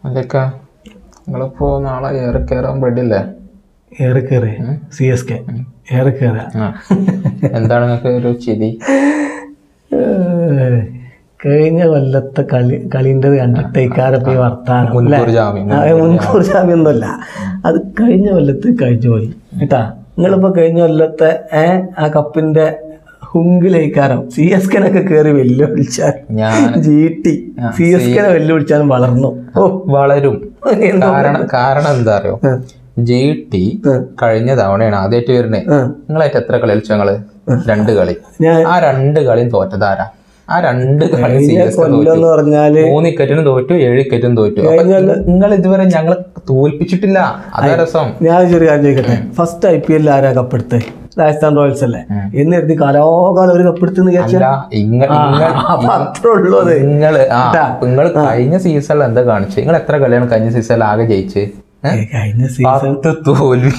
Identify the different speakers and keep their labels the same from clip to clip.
Speaker 1: അതൊക്ക നിങ്ങളിപ്പോ നാളെ ഏറെ കയറാൻ റെഡി അല്ലേ
Speaker 2: ഏറെ കയറി സി എസ് കെ ഏറെ കയറുക
Speaker 1: ആ എന്താണ് നിങ്ങൾക്ക് ഒരു ചിരി
Speaker 2: ഏഹ്, കഴിഞ്ഞ കൊല്ലത്തെ കളി കളിൻ്റെ കണ്ടിട്ടേക്കാരപ്പോ ഈ വർത്താനം അല്ലേ?
Speaker 1: മുൻകൂർ ജാമ്യം
Speaker 2: ആ, മുൻകൂർ ജാമ്യം ഒന്നുമല്ല അത് കഴിഞ്ഞ കൊല്ലത്ത് കഴിഞ്ഞു പോയി കേട്ടാ നിങ്ങളിപ്പോ കഴിഞ്ഞ കൊല്ലത്തെ ഏ ആ കപ്പിന്റെ ഹുങ്കിലേക്കാരം സി എസ് കെനൊക്കെ കയറി വെല്ലുവിളിച്ചാൽ
Speaker 1: ഞാൻ
Speaker 2: ജി ടി സി എസ് കെനെ വെല്ലുവിളിച്ചാലും വളർന്നു ഓ
Speaker 1: വളരും കാരണം കാരണം എന്താ അറിയോ ജി ടി കഴിഞ്ഞ തവണയാണ് ആദ്യമായിട്ട് വരുന്നത്
Speaker 2: ആ.
Speaker 1: നിങ്ങളായിട്ട് എത്ര കളി കളിച്ചു ഞങ്ങള് രണ്ട് കളി
Speaker 2: ഞാൻ
Speaker 1: ആ രണ്ട് കളിയും തോറ്റതാരാ ആ രണ്ട് കളി സി എസ്
Speaker 2: കൊല്ലം എന്ന് പറഞ്ഞാല്
Speaker 1: മൂന്ന് വിക്കറ്റിനും തോറ്റു ഏഴ് വിക്കറ്റും തോറ്റു അപ്പൊ നിങ്ങൾ ഇതുവരെ ഞങ്ങളെ തോൽപ്പിച്ചിട്ടില്ല അതാ രസം
Speaker 2: ഞാൻ ഒരു കാര്യം ചോദിക്കട്ടെ ഫസ്റ്റ് ഐ പി എല്ലിൽ ആരാ കപ്പെടുത്ത് രാജസ്ഥാൻ റോയൽസ് അല്ലേ എന്ന് കരുതി കാലോകാലം ഒരു കപ്പെടുത്തെന്ന് വിചാരിച്ചാ
Speaker 1: അല്ല ഇങ്ങ
Speaker 2: അപ്പൊ അത്രേ ഉള്ളൂ അത്
Speaker 1: നിങ്ങള് ആ നിങ്ങൾ കഴിഞ്ഞ സീസണിൽ എന്താ കാണിച്ചു നിങ്ങൾ എത്ര കളിയാണ് കഴിഞ്ഞ സീസണിൽ ആകെ ജയിച്ച്
Speaker 2: ഏ, കഴിഞ്ഞ സീസൺ
Speaker 1: പത്ത് തോൽവി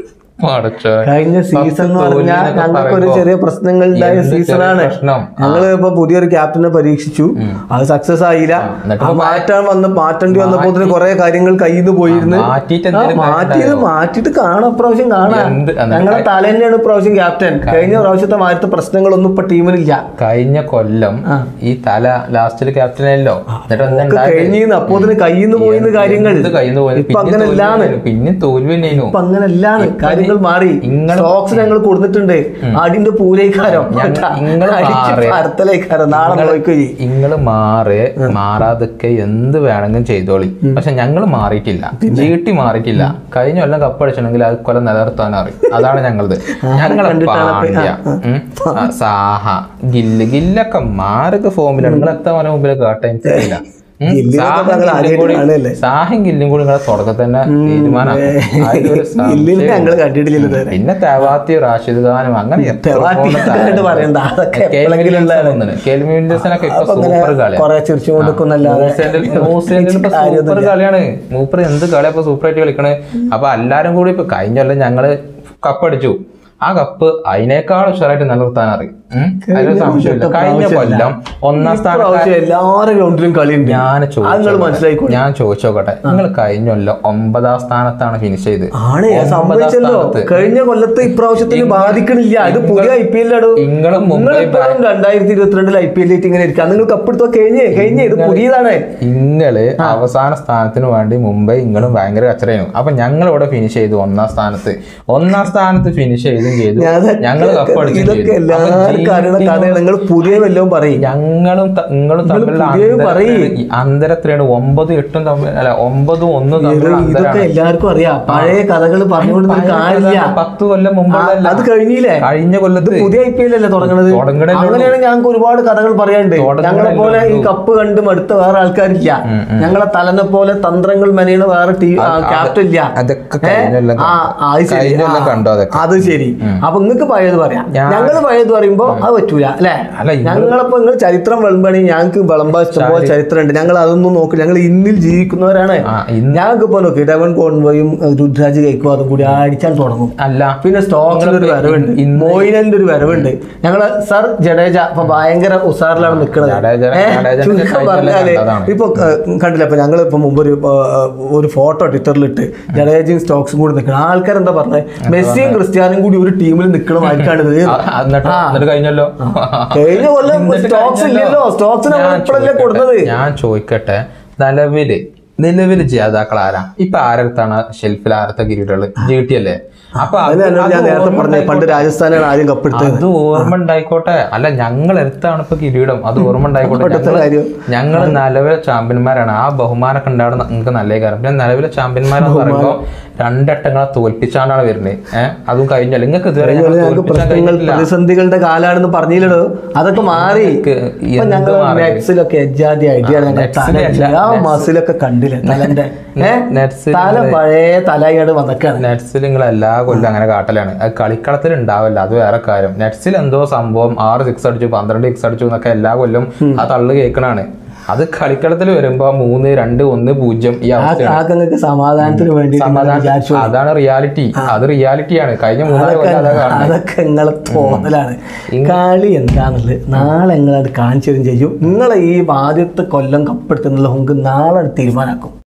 Speaker 1: പടച്ചോ
Speaker 2: കഴിഞ്ഞ സീസൺ എന്ന് പറഞ്ഞാൽ ഞങ്ങൾക്ക് ഒരു ചെറിയ പ്രശ്നങ്ങൾ ഉണ്ടായ സീസണാണ്
Speaker 1: പ്രശ്നം
Speaker 2: ഞങ്ങള് ഇപ്പൊ പുതിയൊരു ക്യാപ്റ്റനെ പരീക്ഷിച്ചു അത് സക്സസ് ആയില്ല
Speaker 1: എന്നിട്ട്
Speaker 2: ആ മാറ്റാൻ വന്ന് മാറ്റേണ്ടി വന്നപ്പോ കുറെ കാര്യങ്ങൾ കയ്യിൽ നിന്ന് പോയിരുന്നു
Speaker 1: മാറ്റിയിട്ട്
Speaker 2: ആ,
Speaker 1: എന്തെങ്കിലും
Speaker 2: മാറ്റിയത് മാറ്റിയിട്ട് കാണാം ഇപ്രാവശ്യം കാണാം
Speaker 1: എന്ത് എന്നിട്ട്
Speaker 2: ഞങ്ങളെ തല തന്നെയാണ് ഇപ്രാവശ്യം ക്യാപ്റ്റൻ കഴിഞ്ഞ പ്രാവശ്യത്തെ മാറ്റത്തെ പ്രശ്നങ്ങളൊന്നും ഇപ്പൊ ടീമിനില്ല
Speaker 1: കഴിഞ്ഞ കൊല്ലം ഈ തല ലാസ്റ്റിൽ ക്യാപ്റ്റൻ ആയല്ലോ എന്നിട്ട് എന്താ ഉണ്ടായത്?
Speaker 2: കഴിഞ്ഞിന്ന് അപ്പോ അതിന് കയ്യിൽ നിന്ന് പോയിന്ന് കാര്യങ്ങൾ
Speaker 1: എന്ത് കയ്യിന്ന് പോയത്?
Speaker 2: ഇപ്പൊ
Speaker 1: പിന്നെ
Speaker 2: അങ്ങനെ
Speaker 1: തോൽവി
Speaker 2: ഇല്ലാന്ന്
Speaker 1: തന്നെയായിരുന്നു. പിന്നെ തോൽവി തന്നെയായിരുന്നു
Speaker 2: ഇപ്പൊ അങ്ങനെ അല്ലാന്ന് കാര്യങ്ങൾ മാറി
Speaker 1: ഇങ്ങള്
Speaker 2: സ്റ്റോക്സ് ഞങ്ങൾ കൊടുത്തിട്ടുണ്ട് അടിന്റെ പൂരേക്കാരം
Speaker 1: ഇങ്ങള് മാറി.
Speaker 2: പരത്തലേക്കാരം നാളെ നോക്കുകയും
Speaker 1: ഇങ്ങള് മാറ് മാറാതൊക്കെ എന്ത് വേണമെങ്കിലും ചെയ്തോളി പക്ഷെ ഞങ്ങൾ മാറിയിട്ടില്ല ജീട്ടി മാറിയിട്ടില്ല കഴിഞ്ഞ കൊല്ലം കപ്പടിച്ചിട്ടുണ്ടെങ്കിൽ അത് കൊല്ലം നിലനിർത്താൻ അറിയും അതാണ് ഞങ്ങളത് ഞങ്ങളെ പാണ്ഡ്യ ഉം. ആ, സാഹ ഗില്ല് ഗില്ലൊക്കെ മാരക ഫോമിലാണ് നിങ്ങൾ എത്ര മന മുമ്പിൽ കേട്ടെ എനിക്കറിയില്ല ഉം.
Speaker 2: ഗില്ലിനൊക്കെ
Speaker 1: സാഹും
Speaker 2: ഞങ്ങൾ
Speaker 1: ഗില്ലും
Speaker 2: ആദ്യമായിട്ട്
Speaker 1: കൂടി-
Speaker 2: കാണുകയല്ലേ?
Speaker 1: സാഹും ഗില്ലും കൂടി നിങ്ങളെ തുടക്കത്തിൽ തന്നെ തീരുമാനമാക്കും അതിലൊരു
Speaker 2: ഇല്ലിൽ
Speaker 1: സംശയം
Speaker 2: ഞങ്ങൾ കണ്ടിട്ടില്ല ഇതുവരെ
Speaker 1: പിന്നെ തെവാത്തി റാഷിദ് ഖാനും അങ്ങനെ എത്ര
Speaker 2: തെവാത്തി
Speaker 1: പോന്ന
Speaker 2: ഖാനായിട്ട്
Speaker 1: താരങ്ങള്.
Speaker 2: പറയണ്ട. അതൊക്കെ
Speaker 1: കെൽവിൻ
Speaker 2: എപ്പോഴെങ്കിലും
Speaker 1: വിൽസൺ വന്നിന്. കെൽവിൻ വിൽസണൊക്കെ ഇപ്പൊ സൂപ്പർ കളിയാണ്
Speaker 2: കൊറേ ചിരിച്ചു കൊടുക്കുന്നല്ലാതെ
Speaker 1: ന്യൂസിലൻഡിൽ ന്യൂസിലൻഡിൽ ഇപ്പൊ സൂപ്പർ കളിയാണ് മൂപ്പർ എന്ത് കളിയാ ഇപ്പൊ സൂപ്പർ ആയിട്ട് കളിക്കണേ അപ്പൊ എല്ലാരും കൂടി ഇപ്പൊ കഴിഞ്ഞ കൊല്ലം ഞങ്ങള് കപ്പടിച്ചു ആ കപ്പ് അതിനേക്കാൾ ഉഷാറായിട്ട് നിലനിർത്താൻ അറിയും ഉം. അതിലൊരു സംശയമില്ല കഴിഞ്ഞ കൊല്ലം ഒന്നാം സ്ഥാനം
Speaker 2: ഇപ്രാവശ്യം എല്ലാവരുടെ ഗ്രൗണ്ടിലും കളിയുണ്ട്
Speaker 1: ഞാൻ
Speaker 2: അത് നിങ്ങൾ
Speaker 1: ചോദിച്ചോട്ടെ
Speaker 2: മനസ്സിലായിക്കോട്ടെ
Speaker 1: ഞാൻ ചോദിച്ചോക്കട്ടെ നിങ്ങൾ കഴിഞ്ഞ കൊല്ലം ഒമ്പതാം സ്ഥാനത്താണ് ഫിനിഷ് ചെയ്ത്
Speaker 2: ആണ്
Speaker 1: ഒമ്പതാം
Speaker 2: സംഭവിച്ചല്ലോ
Speaker 1: സ്ഥാനത്ത്.
Speaker 2: കഴിഞ്ഞ കൊല്ലത്തെ ഇപ്രാവശ്യത്തിന് ബാധിക്കണില്ല അത് പുതിയ ഐ പി എല്ലിലോ
Speaker 1: നിങ്ങളും
Speaker 2: നിങ്ങൾ
Speaker 1: മുംബൈ
Speaker 2: ഇപ്പോഴും രണ്ടായിരത്തി ഇരുപത്തിരണ്ടിൽ ഐ പി എല്ലിലേക്ക് ഇങ്ങനെ ഇരിക്കാം നിങ്ങൾ കപ്പെടുത്തോ കഴിഞ്ഞ് കഴിഞ്ഞ് ഇത് പുതിയതാണ്
Speaker 1: ഇങ്ങള് അവസാന സ്ഥാനത്തിന് വേണ്ടി മുംബൈ ഇങ്ങളും ഭയങ്കര കച്ചറയായിരുന്നു അപ്പൊ ഞങ്ങൾ ഇവിടെ ഫിനിഷ് ചെയ്തു ഒന്നാം സ്ഥാനത്ത് ഒന്നാം സ്ഥാനത്ത് ഫിനിഷ് ചെയ്തും ചെയ്തു
Speaker 2: ഞാൻ
Speaker 1: ഞങ്ങൾ കപ്പടിച്ചും
Speaker 2: ഇതൊക്കെ
Speaker 1: ചെയ്തു അപ്പൊ
Speaker 2: എല്ലാവർക്കും അറിയുന്ന
Speaker 1: GT
Speaker 2: കഥയാണ് നിങ്ങൾ പുതിയ വല്ലതും പറയും
Speaker 1: ഞങ്ങളും ത- നിങ്ങളും തമ്മിലുള്ള
Speaker 2: പുതിയത്
Speaker 1: അന്തരം
Speaker 2: പറയ്.
Speaker 1: എത്രയാണ്? അന്തരം എത്രയാണ് ഒമ്പതും എട്ടും തമ്മിൽ അല്ല ഒമ്പതും ഒന്നും തമ്മിലുള്ള
Speaker 2: ഇതൊക്കെ
Speaker 1: അന്തരാണ്
Speaker 2: എല്ലാവർക്കും അറിയാം പഴയ കഥകൾ പറഞ്ഞുകൊണ്ടൊരു കാര്യമില്ല
Speaker 1: പത്ത് കൊല്ലം മുമ്പുള്ള
Speaker 2: അത് കഴിഞ്ഞില്ലേ
Speaker 1: കഴിഞ്ഞ കൊല്ലത്ത്
Speaker 2: പുതിയ ഐ പി എൽ അല്ലേ തുടങ്ങണത്
Speaker 1: തുടങ്ങണല്ലേ ഉള്ളൂ.
Speaker 2: അങ്ങനെയാണെങ്കിൽ ഞങ്ങൾക്ക് ഒരുപാട് കഥകൾ പറയാനുണ്ട്
Speaker 1: തുടങ്ങണല്ലേ
Speaker 2: ഞങ്ങളെ പോലെ ഈ
Speaker 1: ഉള്ളൂ.
Speaker 2: കപ്പ് കണ്ട് മടുത്ത വേറെ ആൾക്കാരില്ല ഞങ്ങളെ തലനെ പോലെ തന്ത്രങ്ങൾ മെനയണ വേറെ ടീം ക്യാപ്റ്റൻ ഇല്ല
Speaker 1: അതൊക്കെ കഴിഞ്ഞ കൊല്ലം
Speaker 2: ആ ആ, അത് ശരി
Speaker 1: കഴിഞ്ഞ കൊല്ലം
Speaker 2: ആ,
Speaker 1: കണ്ടോ അതൊക്കെ
Speaker 2: അത് ശരി അപ്പൊ നിങ്ങൾക്ക് പഴയത് പറയാം
Speaker 1: ഞാൻ-
Speaker 2: ഞങ്ങള് പഴയത് പറയുമ്പോ അത് പറ്റൂല അല്ലെ
Speaker 1: അല്ല, ഇങ്ങള്
Speaker 2: ഞങ്ങളിപ്പോ നിങ്ങൾ ചരിത്രം വിളമ്പണെങ്കിൽ ഞങ്ങൾക്ക് വിളമ്പാൻ ഇഷ്ടംപോലെ ചരിത്രം ഉണ്ട് ഞങ്ങൾ അതൊന്നും നോക്കില്ല ഞങ്ങൾ ഇന്നിൽ ജീവിക്കുന്നവരാണ്
Speaker 1: ആ ഇന്ന്
Speaker 2: ഞങ്ങൾക്ക് ഇപ്പൊ നോക്കി ഡെവൻ കോൺവോയും രുദ്രാജ് കേക്കോ അതും കൂടി അടിച്ചാൽ തുടങ്ങും
Speaker 1: അല്ല
Speaker 2: പിന്നെ സ്റ്റോക്സിന്റെ ഒരു വരവുണ്ട്
Speaker 1: ഇന്ന്
Speaker 2: മോയിനന്റെ ഒരു വരവുണ്ട് ഞങ്ങള് സർ ജഡേജ ഇപ്പൊ ഭയങ്കര ഉസാറിലാണ് നിൽക്കുന്നത്
Speaker 1: ജഡേജ- ജഡേജന്റെ കഴിഞ്ഞ
Speaker 2: പറഞ്ഞാല്
Speaker 1: കണ്ടതാണ്.
Speaker 2: ഇപ്പൊ ഏഹ്, കണ്ടില്ല ഇപ്പൊ ഞങ്ങൾ ഇപ്പൊ മുമ്പ് ഒരു ഏഹ്, ഒരു ഫോട്ടോ ട്വിറ്ററിലിട്ട് ജഡേജയും സ്റ്റോക്സും കൂടി നിൽക്കണം ആൾക്കാർ എന്താ പറഞ്ഞത് മെസ്സിയും ക്രിസ്ത്യാനും കൂടി ഒരു ടീമിൽ നിൽക്കണമായിട്ടാണിത്
Speaker 1: ആ, എന്നിട്ട് എന്നിട്ട് കഴിഞ്ഞല്ലോ
Speaker 2: കഴിഞ്ഞ കൊല്ലം
Speaker 1: എന്നിട്ട്
Speaker 2: സ്റ്റോക്സ്
Speaker 1: കഴിഞ്ഞല്ലോ.
Speaker 2: ഇല്ലല്ലോ സ്റ്റോക്സ് നമ്മൾ
Speaker 1: ഞാൻ
Speaker 2: ഇപ്പോഴല്ലേ
Speaker 1: ചോദിക്കട്ടെ,
Speaker 2: കൊടുത്തത്
Speaker 1: ഞാൻ ചോദിക്കട്ടെ നിലവില് നിലവില് ജേതാക്കൾ ആരാ ഇപ്പൊ ആരടുത്താണ് ഷെൽഫിൽ ആരത്തെ കിരീടങ്ങള് ജി ടി അല്ലേ അപ്പൊ അത്
Speaker 2: അതിനാണ് ഞാൻ
Speaker 1: അത്
Speaker 2: നേരത്തെ
Speaker 1: ഓർമ്മ
Speaker 2: പറഞ്ഞത് പണ്ട് രാജസ്ഥാനാണ് ആദ്യം കപ്പെടുത്തത്
Speaker 1: അത് ഓർമ്മ ഉണ്ടായിക്കോട്ടെ അല്ല ഞങ്ങൾ എടുത്താണ് ഇപ്പൊ കിരീടം അത് ഓർമ്മ ഉണ്ടായിക്കോട്ടെ
Speaker 2: ഇപ്പോഴത്തെ
Speaker 1: ഞങ്ങള്
Speaker 2: കാര്യം.
Speaker 1: ഞങ്ങൾ നിലവിലെ ചാമ്പ്യന്മാരാണ് ആ ബഹുമാനമൊക്കെ ഉണ്ടാവുന്ന നിങ്ങൾക്ക് നല്ല കാര്യം പിന്നെ നിലവിലെ ചാമ്പ്യന്മാരെന്ന് പറയുമ്പോൾ രണ്ടട്ടങ്ങളെ തോൽപ്പിച്ചാണ്ടാണ് വരുന്നത് ഏഹ് അതും കഴിഞ്ഞല്ലോ നിങ്ങൾക്ക് ഇതുവരെ ഞങ്ങളെ
Speaker 2: ഞങ്ങൾക്ക്
Speaker 1: തോൽപ്പിച്ചാൻ
Speaker 2: പ്രശ്നങ്ങൾ
Speaker 1: കഴിഞ്ഞിട്ടില്ല
Speaker 2: പ്രതിസന്ധികളുടെ കാലാണെന്ന് പറഞ്ഞില്ലടോ അതൊക്കെ മാറി
Speaker 1: ഇതൊക്കെ
Speaker 2: ഇപ്പൊ
Speaker 1: എന്ത്
Speaker 2: ഞങ്ങൾ
Speaker 1: മാറി?
Speaker 2: നെറ്റ്സിലൊക്കെ എജ്ജാതി ഐഡിയ
Speaker 1: നെറ്റ്സിലെ അല്ല,
Speaker 2: ആ മസിലൊക്കെ കണ്ടില്ലേ തലന്റെ ഏ?
Speaker 1: നെറ്റ്സിൽ
Speaker 2: തല പഴയ തലയായിട്ട് വന്നക്കാണ്
Speaker 1: നെറ്റ്സിൽ നിങ്ങൾ എല്ലാ കൊല്ലം അങ്ങനെ കാട്ടലാണ് അത് കളിക്കളത്തിൽ ഉണ്ടാവില്ല അത് വേറെ കാര്യം നെറ്റ്സിൽ എന്തോ സംഭവം ആറ് സിക്സ് അടിച്ചു പന്ത്രണ്ട് സിക്സ് അടിച്ചു എന്നൊക്കെ എല്ലാ കൊല്ലം ആ തള്ളു കേൾക്കണാണ് അത് കളിക്കളത്തിൽ വരുമ്പോ മൂന്ന് രണ്ട് ഒന്ന് പൂജ്യം ഈ
Speaker 2: ആ
Speaker 1: അവസ്ഥയാണ്
Speaker 2: ആക്കങ്ങൾക്ക് സമാധാനത്തിന് വേണ്ടി
Speaker 1: സമാധാനം
Speaker 2: വിചാരിച്ചു
Speaker 1: അതാണ് റിയാലിറ്റി അത് റിയാലിറ്റിയാണ് കഴിഞ്ഞ മൂന്നാല്
Speaker 2: അതൊക്കെ
Speaker 1: കൊല്ലം അതാ കാണുന്നത്
Speaker 2: അതൊക്കെ നിങ്ങളെ തോന്നലാണ് കളി എന്താന്നുള്ളത് നാളെ നിങ്ങളത് കാണിച്ചു തരും ചെയ്യും നിങ്ങളെ ഈ ആദ്യത്തെ കൊല്ലം കപ്പെടുത്തുന്നുള്ള നമുക്ക് നാളെ തീരുമാനമാക്കും